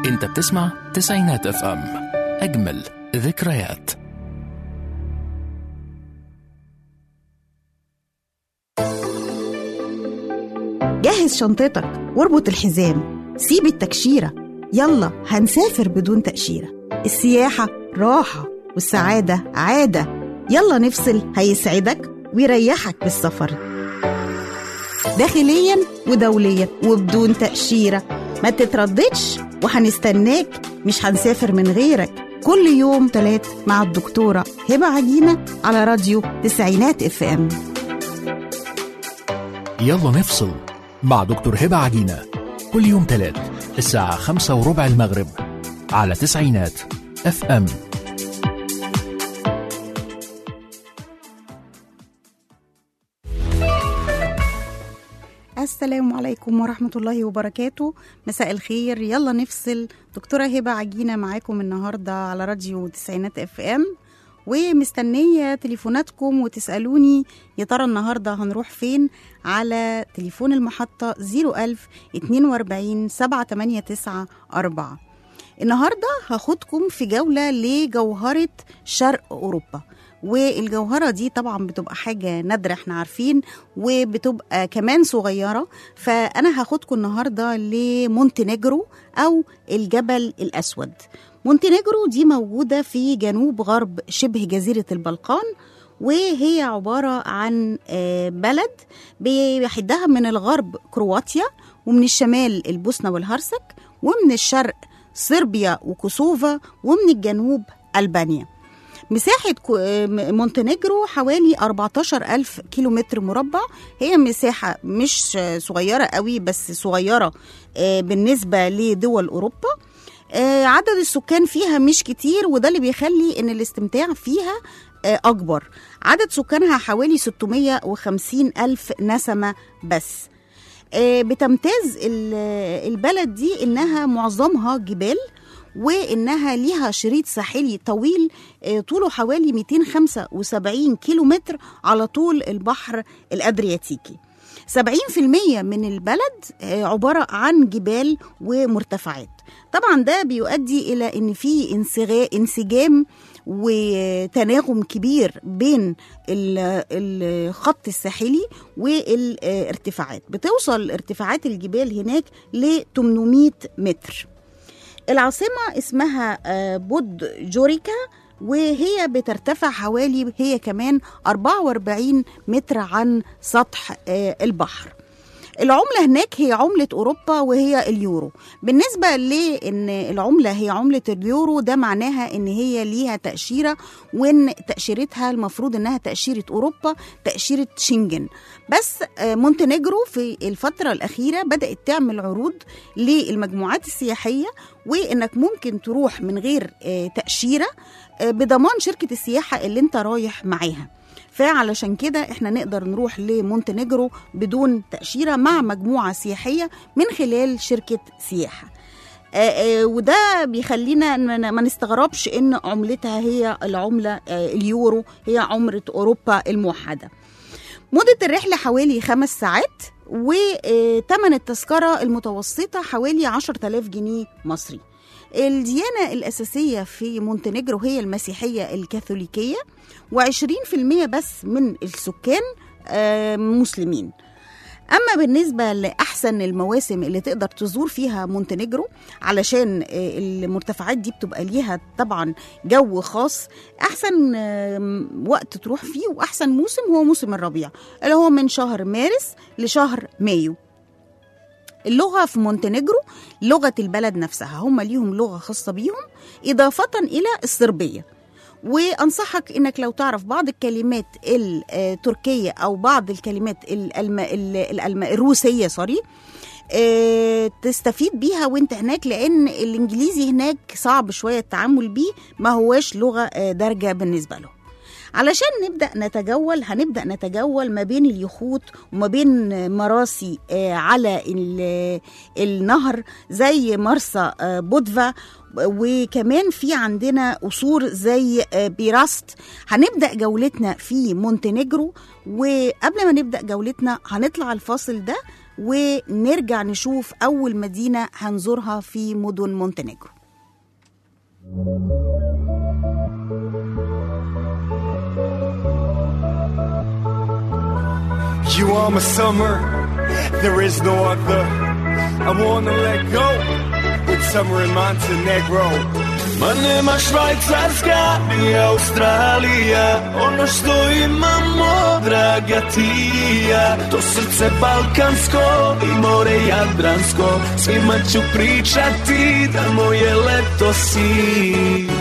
انت بتسمع تسعينات اف ام اجمل ذكريات جهز شنطتك واربط الحزام سيب التكشيرة يلا هنسافر بدون تأشيرة السياحة راحة والسعادة عادة يلا نفصل هيسعدك ويريحك بالسفر داخليا ودوليا وبدون تأشيرة ما تترددش وهنستناك مش هنسافر من غيرك كل يوم تلات مع الدكتورة هبة عجينة على راديو تسعينات اف ام يلا نفصل مع دكتور هبة عجينة كل يوم تلات الساعة خمسة وربع المغرب على تسعينات اف ام السلام عليكم ورحمة الله وبركاته مساء الخير يلا نفصل دكتورة هبة عجينة معاكم النهاردة على راديو تسعينات اف ام ومستنية تليفوناتكم وتسألوني يا ترى النهاردة هنروح فين على تليفون المحطة 01000 42 789 4 النهاردة هاخدكم في جولة لجوهرة شرق أوروبا والجوهرة دي طبعا بتبقى حاجة نادرة احنا عارفين وبتبقى كمان صغيرة فأنا هاخدكم النهاردة لمونتينيجرو أو الجبل الأسود مونتينيجرو دي موجودة في جنوب غرب شبه جزيرة البلقان وهي عبارة عن آه، بلد بيحدها من الغرب كرواتيا ومن الشمال البوسنة والهرسك ومن الشرق صربيا وكوسوفا ومن الجنوب ألبانيا مساحة كو- آه، م- مونتينيجرو حوالي 14 ألف كيلومتر مربع هي مساحة مش آه، صغيرة قوي بس صغيرة آه، بالنسبة لدول أوروبا آه، عدد السكان فيها مش كتير وده اللي بيخلي ان الاستمتاع فيها آه، اكبر عدد سكانها حوالي 650 الف نسمه بس آه، بتمتاز ال- البلد دي انها معظمها جبال وانها ليها شريط ساحلي طويل آه، طوله حوالي 275 كيلومتر على طول البحر الادرياتيكي 70% من البلد آه، عبارة عن جبال ومرتفعات طبعا ده بيؤدي إلى أن في انسغا- انسجام وتناغم كبير بين ال- الخط الساحلي والارتفاعات بتوصل ارتفاعات الجبال هناك ل 800 متر العاصمة اسمها آه، بود جوريكا وهي بترتفع حوالي هي كمان 44 متر عن سطح آه، البحر العملة هناك هي عملة أوروبا وهي اليورو بالنسبة لأن العملة هي عملة اليورو ده معناها أن هي ليها تأشيرة وأن تأشيرتها المفروض أنها تأشيرة أوروبا تأشيرة شنجن بس آه، مونتينيجرو في الفترة الأخيرة بدأت تعمل عروض للمجموعات السياحية وأنك ممكن تروح من غير آه، تأشيرة آه، بضمان شركة السياحة اللي انت رايح معاها فعلشان كده احنا نقدر نروح لمونتينيجرو بدون تأشيرة مع مجموعة سياحية من خلال شركة سياحة آه، آه، وده بيخلينا إن ما نستغربش ان عملتها هي العملة آه، اليورو هي عملة اوروبا الموحدة مدة الرحلة حوالي خمس ساعات وثمن التذكرة المتوسطة حوالي 10000 جنيه مصري الديانة الأساسية في مونتينيجرو هي المسيحية الكاثوليكية و20% بس من السكان آه، مسلمين اما بالنسبه لاحسن المواسم اللي تقدر تزور فيها مونتينيجرو علشان آه، المرتفعات دي بتبقى ليها طبعا جو خاص احسن آه، وقت تروح فيه واحسن موسم هو موسم الربيع اللي هو من شهر مارس لشهر مايو اللغة في مونتينيجرو لغة البلد نفسها هم ليهم لغة خاصة بيهم إضافة إلى الصربية وانصحك انك لو تعرف بعض الكلمات التركيه او بعض الكلمات الألم... الألم... الروسيه سوري آه، تستفيد بيها وانت هناك لان الانجليزي هناك صعب شويه التعامل بيه ما هواش لغه آه، دارجه بالنسبه له علشان نبدا نتجول هنبدا نتجول ما بين اليخوت وما بين مراسي آه، على ال- النهر زي مرسى آه، بودفا وكمان في عندنا قصور زي آه، بيراست هنبدا جولتنا في مونتينيجرو وقبل ما نبدا جولتنا هنطلع الفاصل ده ونرجع نشوف أول مدينة هنزورها في مدن مونتينيجرو You are my summer, there is no other. I wanna let go with summer in Montenegro. Ma nema Švajcarska ni Australija Ono što imamo, draga ti i ja To srce balkansko i more jadransko Svima ću pričati da moje leto si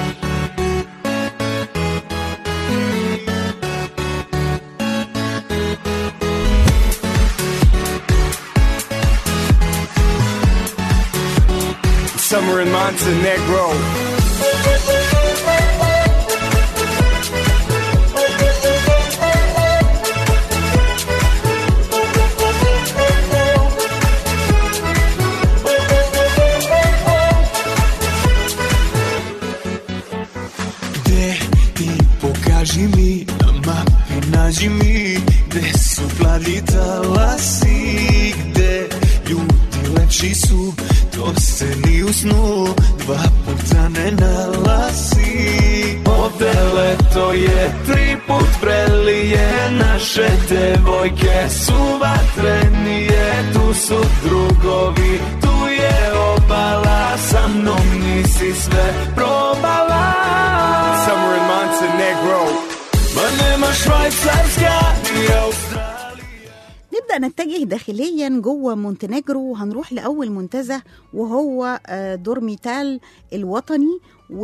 Summer in Montenegro. Gde ti pokaži mi na mapi nađi mi Gde su plavi talasi Gde ljudi lepši su To se ni u snu Dva puta ne nalasi Ovde leto je tri put prelije Naše devojke su vatrenije Tu su drugovi Tu je obala Sa mnom nisi sve probala Summer in Montenegro Ma nema Švajcarska ni Australija نبدأ نتجه داخليا جوه مونتينيجرو وهنروح لأول منتزه وهو آه، دورميتال الوطني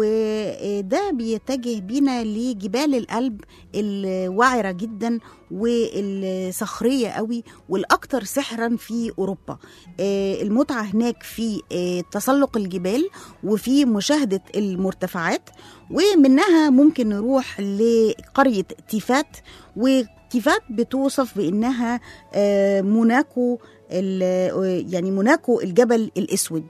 وده بيتجه بينا لجبال الألب الوعرة جدا والصخرية قوي والأكثر سحرا في أوروبا آه، المتعة هناك في آه، تسلق الجبال وفي مشاهدة المرتفعات ومنها ممكن نروح لقرية تيفات وتيفات بتوصف بأنها آه، موناكو ال- يعني موناكو الجبل الأسود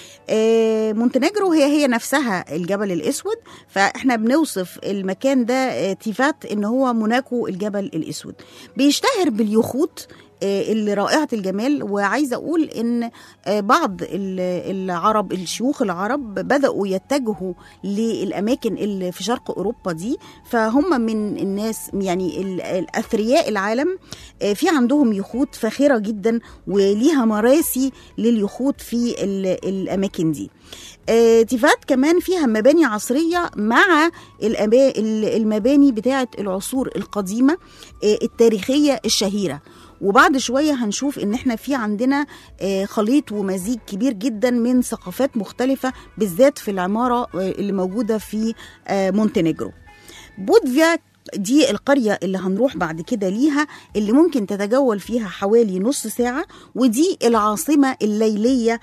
آه، مونتينيجرو هي هي نفسها الجبل الاسود فاحنا بنوصف المكان ده آه، تيفات ان هو موناكو الجبل الاسود بيشتهر باليخوت آه، اللي رائعة الجمال وعايزة أقول إن آه، بعض ال- العرب الشيوخ العرب بدأوا يتجهوا للأماكن اللي في شرق أوروبا دي فهم من الناس يعني ال- الأثرياء العالم آه، في عندهم يخوت فاخرة جدا وليها مراسي لليخوت في ال- الأماكن دي آه، تيفات كمان فيها مباني عصرية مع الأما- ال- المباني بتاعة العصور القديمة آه، التاريخية الشهيرة وبعد شوية هنشوف ان احنا في عندنا آه، خليط ومزيج كبير جدا من ثقافات مختلفة بالذات في العمارة آه، اللي موجودة في آه، مونتينيجرو بودفيا دي القرية اللي هنروح بعد كده ليها اللي ممكن تتجول فيها حوالي نص ساعة ودي العاصمة الليلية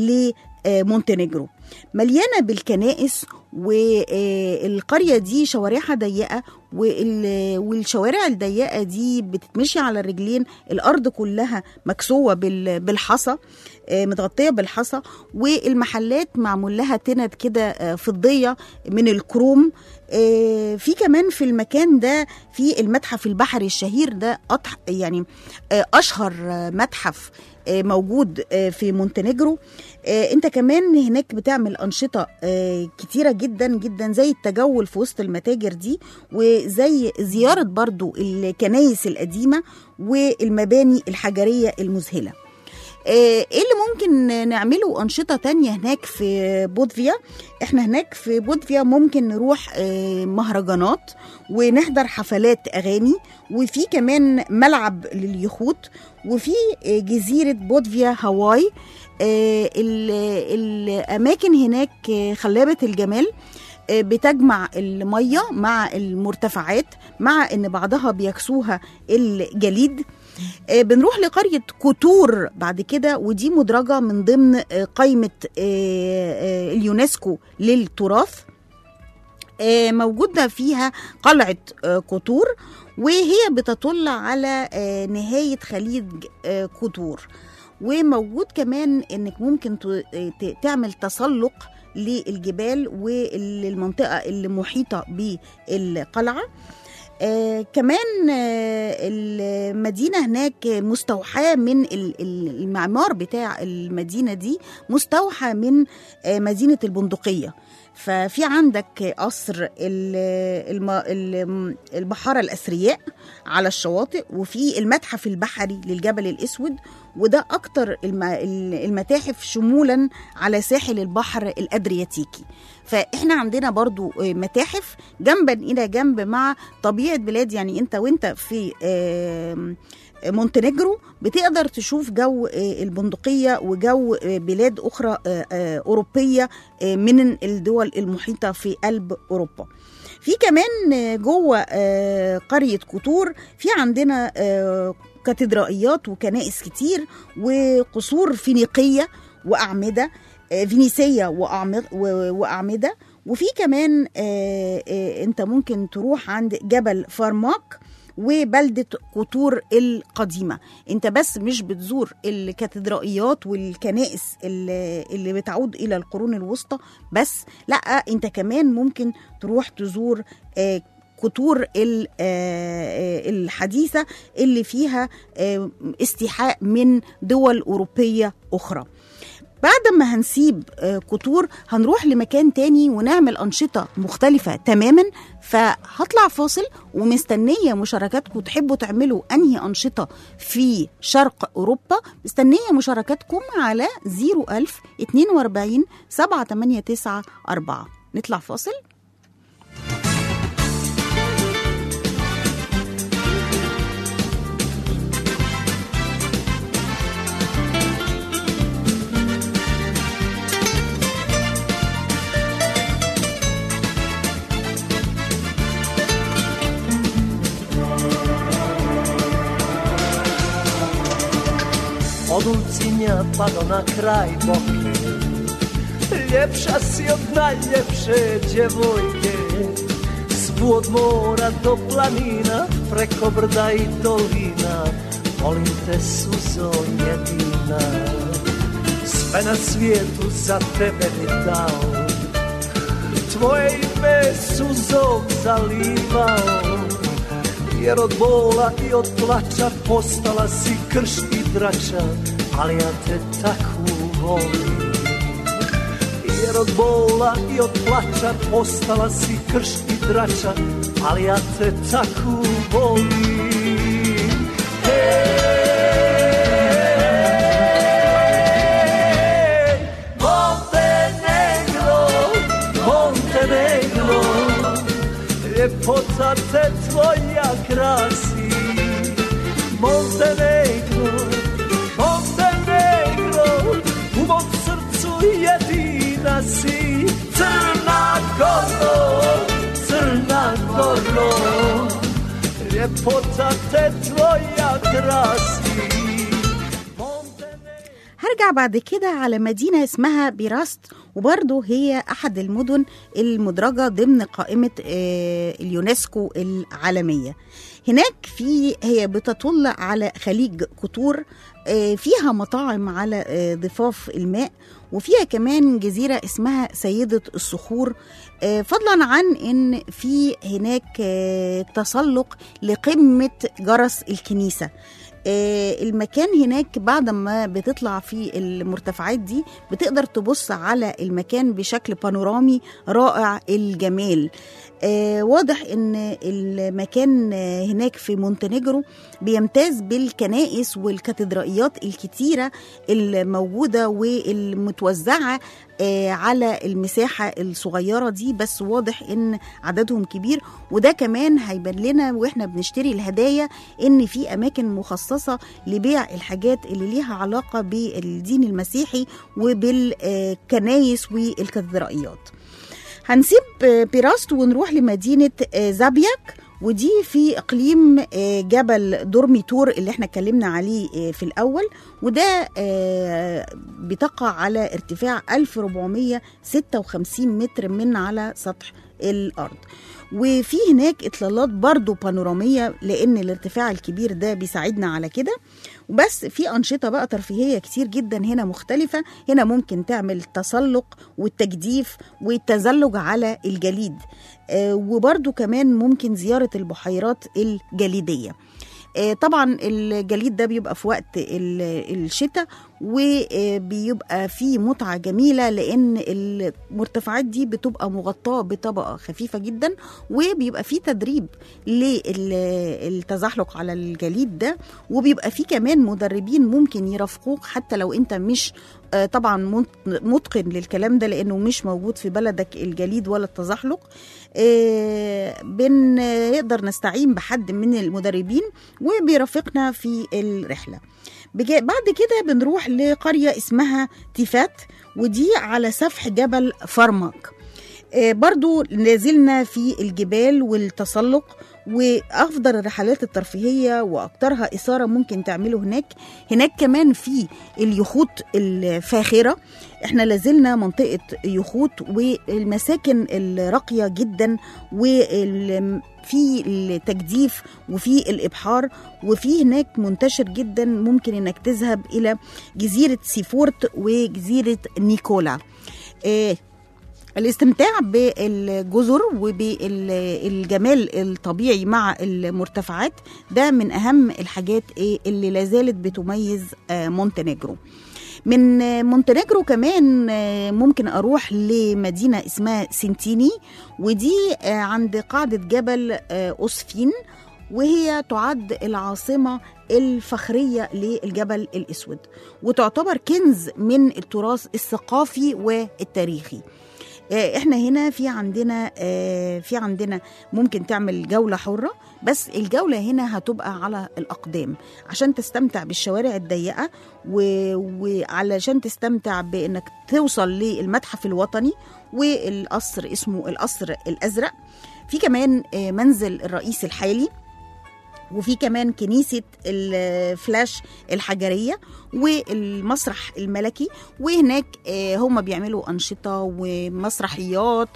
لمونتينيجرو مليانة بالكنائس والقرية دي شوارعها ضيقة وال- والشوارع الضيقة دي بتتمشي على الرجلين الأرض كلها مكسوة بال- بالحصى آه، متغطية بالحصى والمحلات معمول لها تند كده آه، فضية من الكروم آه، في كمان في المكان ده في المتحف البحري الشهير ده أطح يعني آه، أشهر آه، متحف آه، موجود آه، في مونتينيجرو آه، انت كمان هناك بتعمل انشطه آه، كتيره جدا جدا زي التجول في وسط المتاجر دي وزي زياره برضو الكنايس القديمه والمباني الحجريه المذهله آه، ايه اللي ممكن نعمله انشطه تانية هناك في بودفيا احنا هناك في بودفيا ممكن نروح آه، مهرجانات ونحضر حفلات اغاني وفي كمان ملعب لليخوت وفي آه، جزيره بودفيا هاواي آه، ال- الاماكن هناك آه، خلابه الجمال آه، بتجمع الميه مع المرتفعات مع ان بعضها بيكسوها الجليد آه، بنروح لقرية كوتور بعد كده ودي مدرجة من ضمن آه، قائمة آه، آه، اليونسكو للتراث آه، موجودة فيها قلعة آه، كوتور وهي بتطل على آه، نهاية خليج آه، كوتور وموجود كمان انك ممكن ت- ت- تعمل تسلق للجبال والمنطقة اللي محيطة بالقلعة آه كمان آه المدينة هناك مستوحاة من ال- ال- المعمار بتاع المدينة دي مستوحى من آه مدينة البندقية ففي عندك قصر ال- الم- ال- البحارة الأثرياء على الشواطئ وفي المتحف البحري للجبل الأسود وده أكتر الم- المتاحف شمولا على ساحل البحر الأدرياتيكي فإحنا عندنا برضو متاحف جنبا إلى جنب مع طبيعة بلاد يعني أنت وأنت في آم، مونتينيجرو بتقدر تشوف جو آه، البندقية وجو آه، بلاد أخرى آه، آه، أوروبية آه، من الدول المحيطة في قلب أوروبا في كمان آه، جوه آه، قرية كوتور في عندنا آه، كاتدرائيات وكنائس كتير وقصور فينيقية وأعمدة آه، فينيسية وأعمد- و- وأعمدة وفي كمان آه، آه، انت ممكن تروح عند جبل فارماك وبلدة قطور القديمة انت بس مش بتزور الكاتدرائيات والكنائس اللي اللي بتعود إلى القرون الوسطى بس لا انت كمان ممكن تروح تزور آه، قطور ال- آه، آه، الحديثة اللي فيها آه، استيحاء من دول أوروبية أخرى بعد ما هنسيب آه، قطور هنروح لمكان تاني ونعمل أنشطة مختلفة تماما فهطلع فاصل ومستنية مشاركاتكم تحبوا تعملوا أنهي أنشطة في شرق أوروبا مستنية مشاركاتكم على 01000 42 789 4 نطلع فاصل Od Ulcinja pa do na kraj Boke Ljepša si od najljepše djevojke Svu od mora do planina Preko brda i dolina Volim te suzo jedina Sve na svijetu za tebe mi dao Tvoje ime suzom zalivao jer od bola i od plača postala si krš i drača, ali ja te takvu volim. Jer od bola i od plača postala si krš i drača, ali ja te takvu volim. Hej, Montenegro, Montenegro, ljepota te tvoja krasi Montenegro, Montenegro U mom srcu jedina si Crna Goro, Crna Goro Ljepota te tvoja krasi Montenegro هرجع بعد كده على مدينة اسمها بيراست وبرضه هي أحد المدن المدرجة ضمن قائمة آه، اليونسكو العالمية هناك في هي بتطل على خليج قطور آه، فيها مطاعم على آه، ضفاف الماء وفيها كمان جزيرة اسمها سيدة الصخور آه، فضلا عن ان في هناك آه، تسلق لقمة جرس الكنيسة آه، المكان هناك بعد ما بتطلع في المرتفعات دي بتقدر تبص على المكان بشكل بانورامي رائع الجمال آه، واضح ان المكان آه، هناك في مونتينيجرو بيمتاز بالكنائس والكاتدرائيات الكتيرة الموجودة والمتوزعة آه، على المساحة الصغيرة دي بس واضح ان عددهم كبير وده كمان هيبان لنا واحنا بنشتري الهدايا ان في اماكن مخصصة لبيع الحاجات اللي ليها علاقة بالدين المسيحي وبالكنايس والكاتدرائيات هنسيب آه، بيراست ونروح لمدينة آه، زابياك ودي في اقليم آه، جبل دورميتور اللي احنا اتكلمنا عليه آه، في الاول وده آه، بتقع على ارتفاع 1456 متر من على سطح الارض وفي هناك اطلالات برضو بانوراميه لان الارتفاع الكبير ده بيساعدنا على كده بس في أنشطة بقى ترفيهية كتير جدا هنا مختلفة هنا ممكن تعمل تسلق والتجديف والتزلج على الجليد آه، وبرضو كمان ممكن زيارة البحيرات الجليدية آه، طبعا الجليد ده بيبقى في وقت ال- الشتاء وبيبقى فيه متعة جميلة لأن المرتفعات دي بتبقى مغطاة بطبقة خفيفة جدا وبيبقى فيه تدريب للتزحلق على الجليد ده وبيبقى فيه كمان مدربين ممكن يرافقوك حتى لو انت مش آه، طبعا مت- متقن للكلام ده لانه مش موجود في بلدك الجليد ولا التزحلق آه، بنقدر نستعين بحد من المدربين وبيرافقنا في الرحله بجا- بعد كده بنروح لقريه اسمها تيفات ودي على سفح جبل فرمك آه، برضو نزلنا في الجبال والتسلق وافضل الرحلات الترفيهيه واكثرها اثاره ممكن تعمله هناك هناك كمان في اليخوت الفاخره احنا لازلنا منطقه يخوت والمساكن الراقيه جدا وفي التجديف وفي الابحار وفي هناك منتشر جدا ممكن انك تذهب الى جزيره سيفورت وجزيره نيكولا آه، الاستمتاع بالجزر وبالجمال الطبيعي مع المرتفعات ده من اهم الحاجات إيه اللي لازالت بتميز آه، مونتينيجرو من آه، مونتينيجرو كمان آه، ممكن اروح لمدينه اسمها سنتيني ودي آه، عند قاعده جبل آه، اوسفين وهي تعد العاصمه الفخريه للجبل الاسود وتعتبر كنز من التراث الثقافي والتاريخي آه، احنا هنا في عندنا آه، في عندنا ممكن تعمل جولة حرة بس الجولة هنا هتبقى على الأقدام عشان تستمتع بالشوارع الضيقة و- وعلشان تستمتع بأنك توصل للمتحف الوطني والقصر اسمه القصر الأزرق في كمان آه، منزل الرئيس الحالي وفي كمان كنيسة الفلاش الحجرية والمسرح الملكي وهناك آه، هم بيعملوا أنشطة ومسرحيات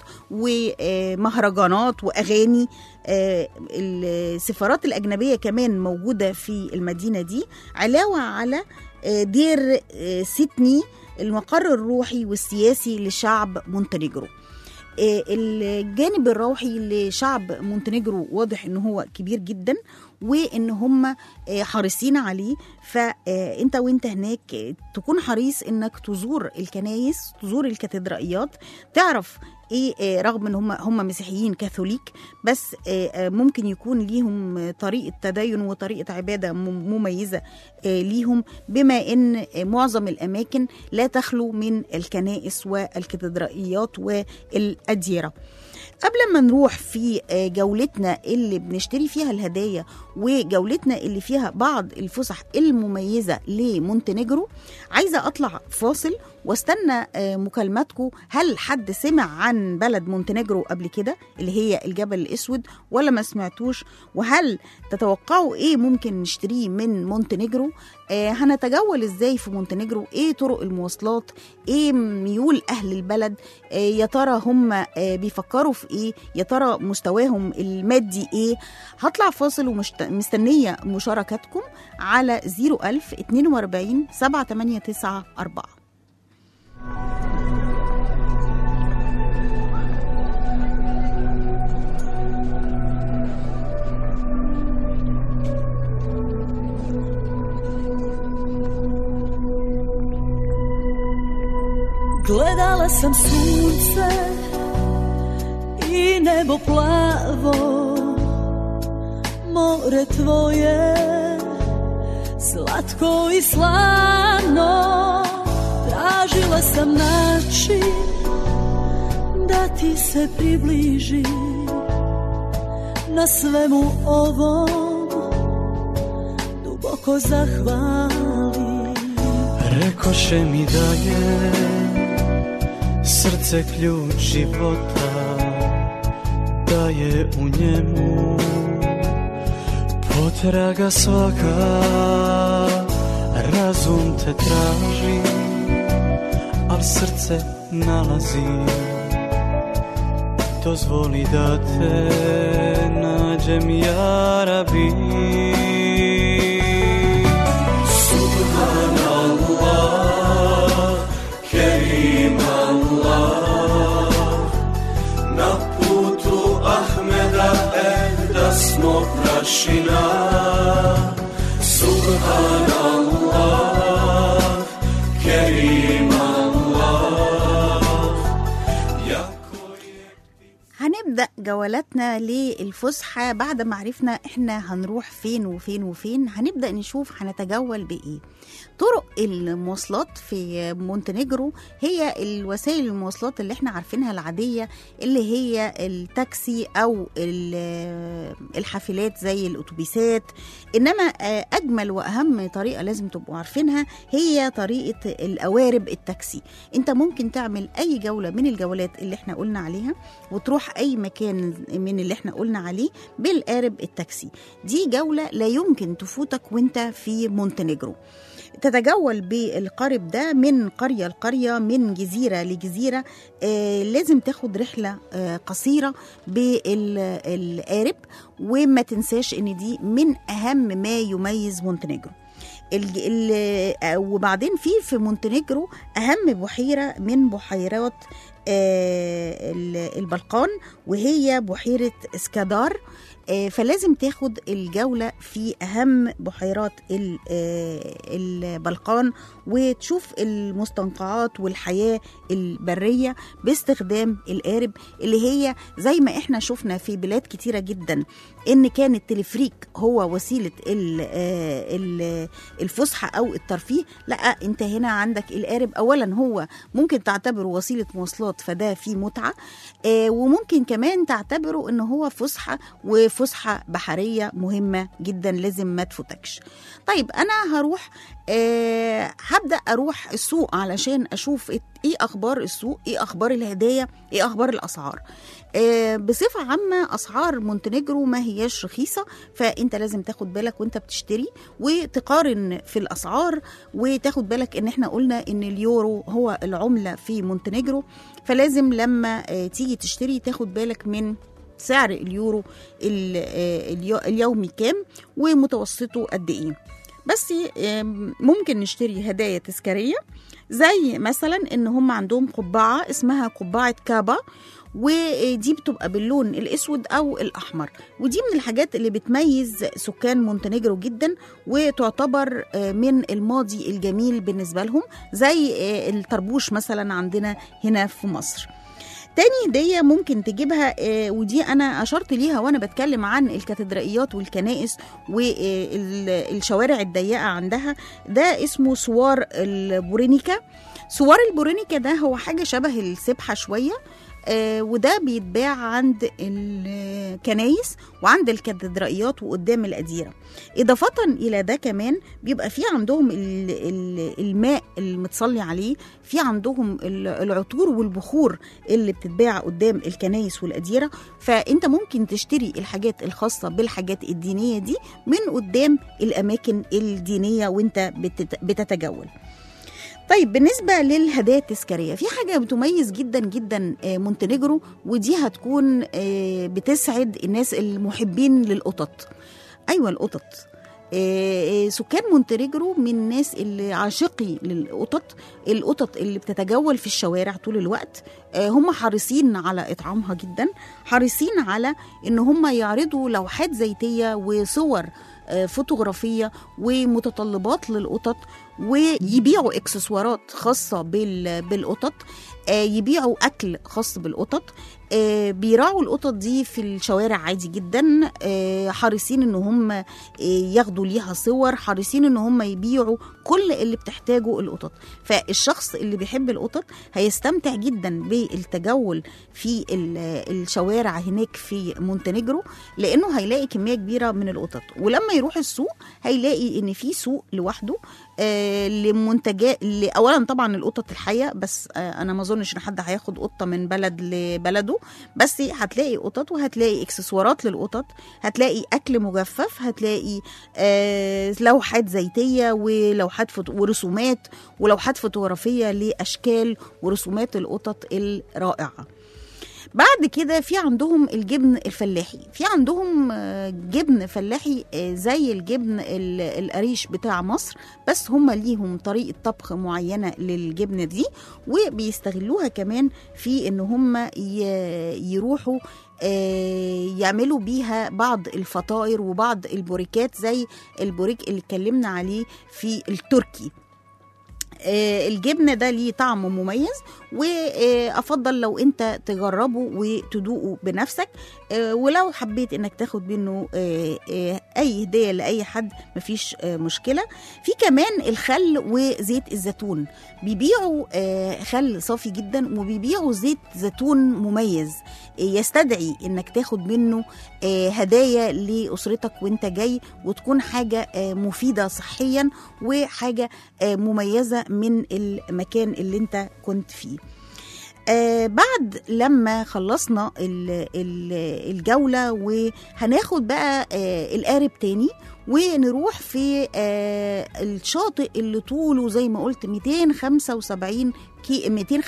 ومهرجانات وأغاني آه، السفارات الأجنبية كمان موجودة في المدينة دي علاوة على آه، دير آه، سيدني المقر الروحي والسياسي لشعب مونتينيجرو آه، الجانب الروحي لشعب مونتينيجرو واضح ان هو كبير جدا وان هم آه، حريصين عليه فانت وانت هناك آه، تكون حريص انك تزور الكنايس تزور الكاتدرائيات تعرف ايه آه، رغم ان هم هم مسيحيين كاثوليك بس آه، آه، ممكن يكون ليهم آه، طريقه تدين وطريقه عباده مم- مميزه آه، ليهم بما ان آه، معظم الاماكن لا تخلو من الكنائس والكاتدرائيات والاديره قبل ما نروح في آه، جولتنا اللي بنشتري فيها الهدايا وجولتنا اللي فيها بعض الفسح المميزة لمونتينيجرو عايزة أطلع فاصل واستنى آه، مكالماتكم هل حد سمع عن بلد مونتينيجرو قبل كده اللي هي الجبل الأسود ولا ما سمعتوش وهل تتوقعوا إيه ممكن نشتريه من مونتينيجرو آه، هنتجول ازاي في مونتينيجرو ايه طرق المواصلات ايه ميول اهل البلد آه، يا ترى هم آه، بيفكروا في ايه يا ترى مستواهم المادي ايه هطلع فاصل ومستنيه مشاركاتكم على 01000 42 789 4 Gledala sam sunce i nebo plavo More tvoje slatko i slano Tražila sam način da ti se približi Na svemu ovom duboko zahvalim Rekoše mi da je srce ključ života Da je u njemu potraga svaka Razum te traži, al srce nalazi Dozvoli da te nađem ja rabi başına Subhanallah Kerim Allah Ya هنبدأ جولاتنا للفسحة بعد ما عرفنا احنا هنروح فين وفين وفين هنبدأ نشوف هنتجول بإيه طرق المواصلات في مونتينيجرو هي الوسائل المواصلات اللي احنا عارفينها العادية اللي هي التاكسي أو ال- الحافلات زي الأتوبيسات إنما آه، أجمل وأهم طريقة لازم تبقوا عارفينها هي طريقة القوارب التاكسي انت ممكن تعمل أي جولة من الجولات اللي احنا قلنا عليها وتروح اي مكان من اللي احنا قلنا عليه بالقارب التاكسي دي جولة لا يمكن تفوتك وانت في مونتينيجرو تتجول بالقارب ده من قرية لقرية من جزيرة لجزيرة آه لازم تاخد رحلة آه قصيرة بالقارب وما تنساش ان دي من اهم ما يميز مونتينيجرو الج- ال- آه، وبعدين في في مونتينيجرو اهم بحيره من بحيرات آه، ال- البلقان وهي بحيره اسكادار آه، فلازم تاخد الجوله في اهم بحيرات ال- آه، البلقان وتشوف المستنقعات والحياه البريه باستخدام القارب اللي هي زي ما احنا شفنا في بلاد كتيره جدا ان كان التلفريك هو وسيله ال- آه، ال- الفسحه او الترفيه لا انت هنا عندك القارب اولا هو ممكن تعتبره وسيله مواصلات فده فيه متعه آه، وممكن كمان تعتبره ان هو فسحه وفسحه بحريه مهمه جدا لازم ما تفوتكش طيب انا هروح آه هبدا اروح السوق علشان اشوف ايه اخبار السوق ايه اخبار الهدايا ايه اخبار الاسعار آه بصفه عامه اسعار مونتينيجرو ما هياش رخيصه فانت لازم تاخد بالك وانت بتشتري وتقارن في الاسعار وتاخد بالك ان احنا قلنا ان اليورو هو العمله في مونتينيجرو فلازم لما آه تيجي تشتري تاخد بالك من سعر اليورو ال- آه، اليو- اليومي كام ومتوسطه قد ايه بس آم، ممكن نشتري هدايا تذكاريه زي مثلا ان هم عندهم قبعه اسمها قبعه كابا ودي بتبقى باللون الاسود او الاحمر ودي من الحاجات اللي بتميز سكان مونتينيجرو جدا وتعتبر آه، من الماضي الجميل بالنسبه لهم زي آه، الطربوش مثلا عندنا هنا في مصر تاني هدية ممكن تجيبها آه، ودي أنا أشرت ليها وأنا بتكلم عن الكاتدرائيات والكنائس والشوارع الضيقة عندها ده اسمه سوار البورينيكا سوار البورينيكا ده هو حاجة شبه السبحة شوية آه، وده بيتباع عند الكنايس وعند الكاتدرائيات وقدام الأديرة إضافة إلى ده كمان بيبقى في عندهم ال- ال- الماء المتصلي عليه في عندهم ال- العطور والبخور اللي بتتباع قدام الكنايس والأديرة فأنت ممكن تشتري الحاجات الخاصة بالحاجات الدينية دي من قدام الأماكن الدينية وانت بتت- بتتجول طيب بالنسبة للهدايا التذكارية في حاجة بتميز جدا جدا آه، مونتينيجرو ودي هتكون آه، بتسعد الناس المحبين للقطط أيوة القطط آه، آه، سكان مونتينيجرو من الناس اللي عاشقي للقطط القطط اللي بتتجول في الشوارع طول الوقت آه، هم حريصين على إطعامها جدا حريصين على إن هم يعرضوا لوحات زيتية وصور آه، فوتوغرافية ومتطلبات للقطط ويبيعوا اكسسوارات خاصة بال- بالقطط آه، يبيعوا أكل خاص بالقطط آه، بيراعوا القطط دي في الشوارع عادي جدا آه، حريصين ان هم آه، ياخدوا ليها صور حريصين ان هم يبيعوا كل اللي بتحتاجه القطط فالشخص اللي بيحب القطط هيستمتع جدا بالتجول في ال- الشوارع هناك في مونتينيجرو لانه هيلاقي كميه كبيره من القطط ولما يروح السوق هيلاقي ان في سوق لوحده آه، لمنتجات ل- اولا طبعا القطط الحيه بس آه، انا ما اظنش ان حد هياخد قطه من بلد لبلده بس هتلاقي قطط وهتلاقي اكسسوارات للقطط هتلاقي اكل مجفف هتلاقي آه، لوحات زيتيه ولوحات فوتو ورسومات ولوحات فوتوغرافيه لاشكال ورسومات القطط الرائعه بعد كده في عندهم الجبن الفلاحي في عندهم آه، جبن فلاحي آه، زي الجبن ال- القريش بتاع مصر بس هم ليهم طريقة طبخ معينة للجبنة دي وبيستغلوها كمان في ان هم ي- يروحوا آه، يعملوا بيها بعض الفطائر وبعض البوريكات زي البوريك اللي اتكلمنا عليه في التركي آه، الجبنه ده ليه طعم مميز وافضل لو انت تجربه وتدوقه بنفسك آه، ولو حبيت انك تاخد منه آه، آه، اي هديه لاي حد مفيش آه، مشكله في كمان الخل وزيت الزيتون بيبيعوا آه، خل صافي جدا وبيبيعوا زيت زيتون مميز آه، يستدعي انك تاخد منه آه، هدايا لاسرتك وانت جاي وتكون حاجه آه، مفيده صحيا وحاجه آه، مميزه من المكان اللي انت كنت فيه آه بعد لما خلصنا ال- ال- الجولة وهناخد بقى آه القارب تاني ونروح في آه الشاطئ اللي طوله زي ما قلت 275 كي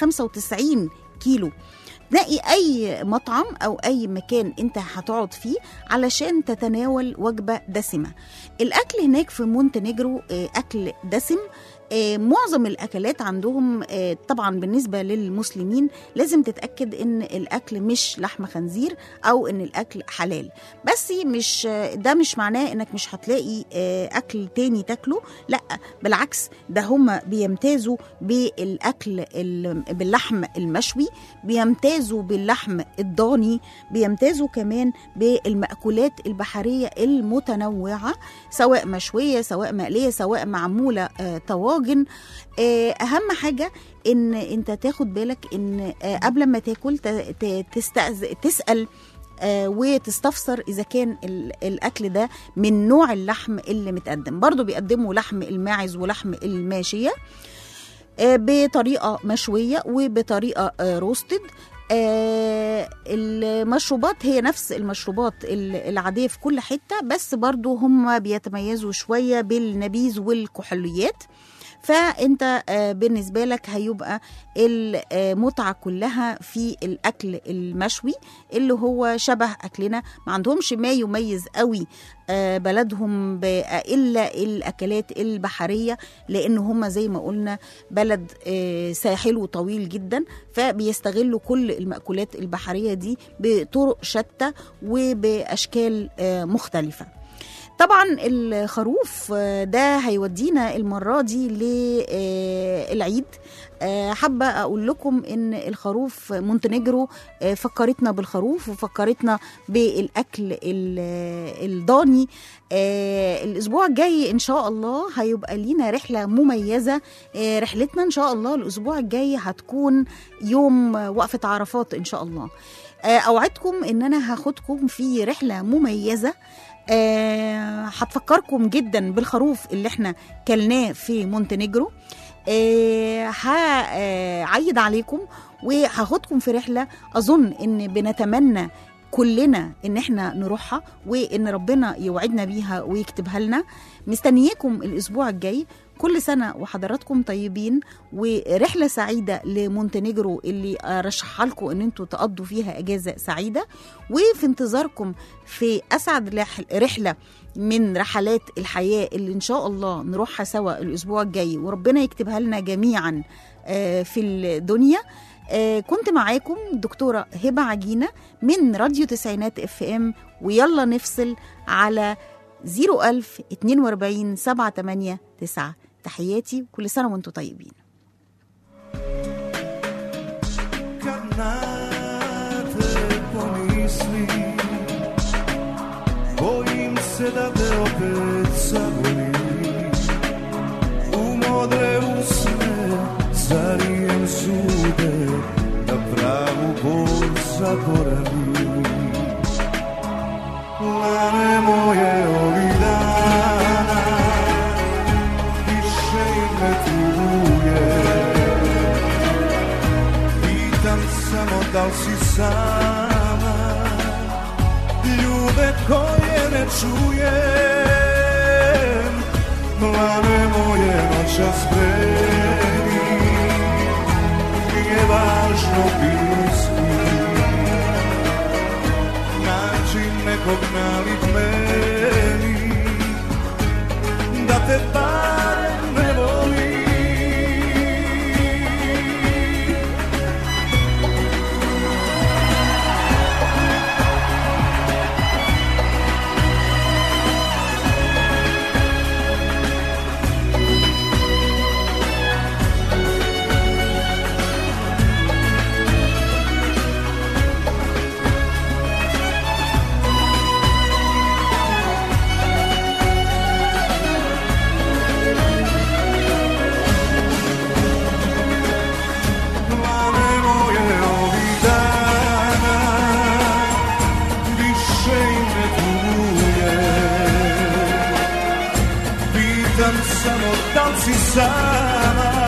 295 كيلو تلاقي اي مطعم او اي مكان انت هتقعد فيه علشان تتناول وجبه دسمه الاكل هناك في مونتينيجرو آه، اكل دسم آه، معظم الاكلات عندهم آه، طبعا بالنسبه للمسلمين لازم تتاكد ان الاكل مش لحم خنزير او ان الاكل حلال بس مش آه، ده مش معناه انك مش هتلاقي آه، اكل تاني تاكله لا بالعكس ده هم بيمتازوا بالاكل ال- باللحم المشوي بيمتازوا باللحم الضاني بيمتازوا كمان بالمأكولات البحرية المتنوعة سواء مشوية سواء مقلية سواء معمولة آه، طواجن آه، أهم حاجة إن أنت تاخد بالك إن آه، قبل ما تاكل ت- ت- تستأذ تسأل آه، وتستفسر اذا كان ال- الاكل ده من نوع اللحم اللي متقدم برضو بيقدموا لحم الماعز ولحم الماشيه آه، بطريقه مشويه وبطريقه آه، روستد آه، المشروبات هي نفس المشروبات ال- العاديه في كل حته بس برضو هم بيتميزوا شويه بالنبيذ والكحوليات فانت آه، بالنسبه لك هيبقى المتعه كلها في الاكل المشوي اللي هو شبه اكلنا ما عندهمش ما يميز قوي آه، بلدهم ب- الا الاكلات البحريه لان هم زي ما قلنا بلد آه، ساحله طويل جدا فبيستغلوا كل المأكولات البحريه دي بطرق شتى وباشكال آه، مختلفه طبعا الخروف آه، ده هيودينا المرة دي للعيد حابة أقول لكم إن الخروف مونتينيجرو آه، فكرتنا بالخروف وفكرتنا بالأكل ال- الضاني آه، الأسبوع الجاي إن شاء الله هيبقى لينا رحلة مميزة آه، رحلتنا إن شاء الله الأسبوع الجاي هتكون يوم وقفة عرفات إن شاء الله آه، أوعدكم إن أنا هاخدكم في رحلة مميزة آه، هتفكركم جدا بالخروف اللي احنا كلناه في مونتينيجرو آه، هعيد عليكم وهاخدكم في رحله اظن ان بنتمنى كلنا ان احنا نروحها وان ربنا يوعدنا بيها ويكتبها لنا مستنياكم الاسبوع الجاي كل سنه وحضراتكم طيبين ورحله سعيده لمونتينيجرو اللي ارشحها لكم ان انتوا تقضوا فيها اجازه سعيده وفي انتظاركم في اسعد رح- رحله من رحلات الحياه اللي ان شاء الله نروحها سوا الاسبوع الجاي وربنا يكتبها لنا جميعا آه، في الدنيا آه، كنت معاكم دكتورة هبة عجينة من راديو تسعينات اف ام ويلا نفصل على 01000 42 78 9 تحياتي كل سنة وانتم طيبين Kad na te pomislim Bojim se da te opet zavolim U modre usne zarijem zube Da pravu bol zaboravim Lane moje ovih dana Više im ne tuguje Pitam samo da li si sama Ljube koje ne čujem Plane moje noća spremi Nije važno bilo si Naći nekog nalik meni Da te barem ne volim pitam samo da li si sama